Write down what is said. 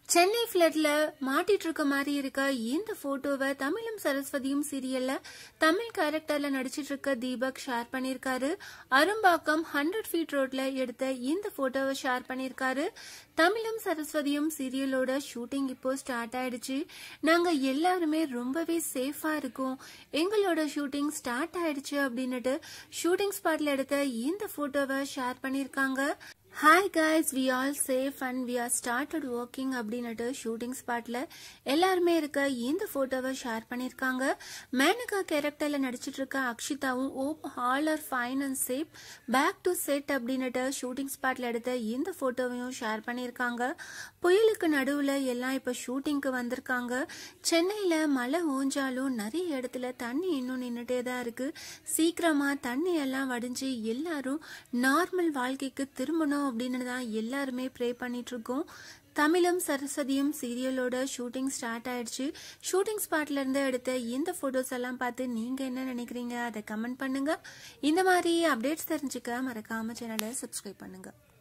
சென்னை ஃபிளட்ல மாட்டிட்டு இருக்க மாதிரி இருக்க இந்த போட்டோவை தமிழும் சரஸ்வதியும் சீரியல்ல தமிழ் கேரக்டர்ல நடிச்சிட்டு இருக்க தீபக் ஷேர் பண்ணிருக்காரு அரும்பாக்கம் ஹண்ட்ரட் ஃபீட் ரோட்ல எடுத்த இந்த போட்டோவை ஷேர் பண்ணிருக்காரு தமிழும் சரஸ்வதியும் சீரியலோட ஷூட்டிங் இப்போ ஸ்டார்ட் ஆயிடுச்சு நாங்க எல்லாருமே ரொம்பவே சேஃபா இருக்கோம் எங்களோட ஷூட்டிங் ஸ்டார்ட் ஆயிடுச்சு அப்படின்னுட்டு ஷூட்டிங் ஸ்பாட்ல எடுத்த இந்த போட்டோவை ஷேர் பண்ணிருக்காங்க hi guys we all safe and we are started working அப்படின்னுட்டு ஷூட்டிங் ஸ்பாட்ல எல்லாருமே இருக்க இந்த போட்டோவை ஷேர் பண்ணியிருக்காங்க மேனகா கேரக்டர்ல நடிச்சிட்டு இருக்க அக்ஷிதாவும் hope all are fine and safe back to set அப்படின்னுட்டு ஷூட்டிங் ஸ்பாட்ல எடுத்த இந்த போட்டோவையும் ஷேர் பண்ணியிருக்காங்க புயலுக்கு நடுவில் எல்லாம் இப்போ ஷூட்டிங்க்கு வந்திருக்காங்க சென்னையில் மழை ஓஞ்சாலும் நிறைய இடத்துல தண்ணி இன்னும் நின்றுட்டே தான் இருக்கு சீக்கிரமா தண்ணி எல்லாம் வடிஞ்சு எல்லாரும் நார்மல் வாழ்க்கைக்கு திரும்பணும் அப்படின்னு தான் எல்லாருமே ப்ரே பண்ணிட்டு இருக்கோம் தமிழும் சரஸ்வதியும் சீரியலோட ஷூட்டிங் ஸ்டார்ட் ஆயிடுச்சு ஷூட்டிங் ஸ்பாட்ல இருந்து எடுத்த இந்த போட்டோஸ் எல்லாம் பார்த்து நீங்க என்ன நினைக்கிறீங்க அதை கமெண்ட் பண்ணுங்க இந்த மாதிரி அப்டேட்ஸ் தெரிஞ்சுக்க மறக்காம சேனலை சப்ஸ்கிரைப் பண்ணுங்க